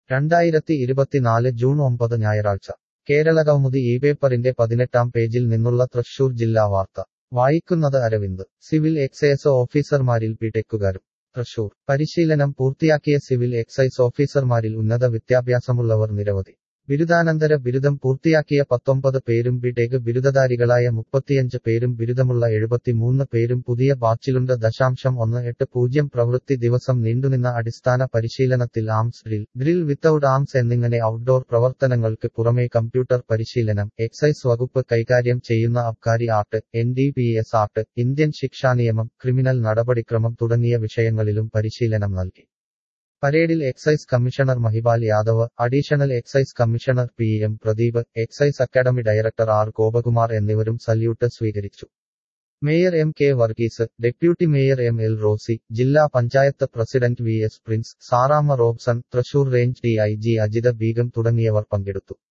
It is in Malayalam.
രണ്ടായിരത്തി ഇരുപത്തിനാല് ജൂൺ ഒമ്പത് ഞായറാഴ്ച കേരളകൗമുദി ഈ പേപ്പറിന്റെ പതിനെട്ടാം പേജിൽ നിന്നുള്ള തൃശൂർ ജില്ലാ വാർത്ത വായിക്കുന്നത് അരവിന്ദ് സിവിൽ എക്സൈസ് ഓഫീസർമാരിൽ ബിടെക്കുകാരും തൃശൂർ പരിശീലനം പൂർത്തിയാക്കിയ സിവിൽ എക്സൈസ് ഓഫീസർമാരിൽ ഉന്നത വിദ്യാഭ്യാസമുള്ളവർ നിരവധി ബിരുദാനന്തര ബിരുദം പൂർത്തിയാക്കിയ പത്തൊമ്പത് പേരും ബിടെക് ബിരുദധാരികളായ മുപ്പത്തിയഞ്ച് പേരും ബിരുദമുള്ള എഴുപത്തിമൂന്ന് പേരും പുതിയ ബാച്ചിലുണ്ട് ദശാംശം ഒന്ന് എട്ട് പൂജ്യം പ്രവൃത്തി ദിവസം നീണ്ടുനിന്ന അടിസ്ഥാന പരിശീലനത്തിൽ arms drill drill without arms എന്നിങ്ങനെ ഔട്ട്ഡോർ പ്രവർത്തനങ്ങൾക്ക് പുറമെ കമ്പ്യൂട്ടർ പരിശീലനം എക്സൈസ് വകുപ്പ് കൈകാര്യം ചെയ്യുന്ന abkari act N D P S act Indian ശിക്ഷാനിയമം ക്രിമിനൽ നടപടിക്രമം തുടങ്ങിയ വിഷയങ്ങളിലും പരിശീലനം നൽകി പരേഡിൽ excise commissioner Mahipal Yadav additional excise commissioner P M Pradeep excise academy director R Gopakumar എന്നിവരും സല്യൂട്ട് സ്വീകരിച്ചു mayor M K Varghese deputy mayor M L Rosy ജില്ലാ panchayat president V S Prince Saramma Robson Thrissur range D I G Ajitha Beegum തുടങ്ങിയവർ പങ്കെടുത്തു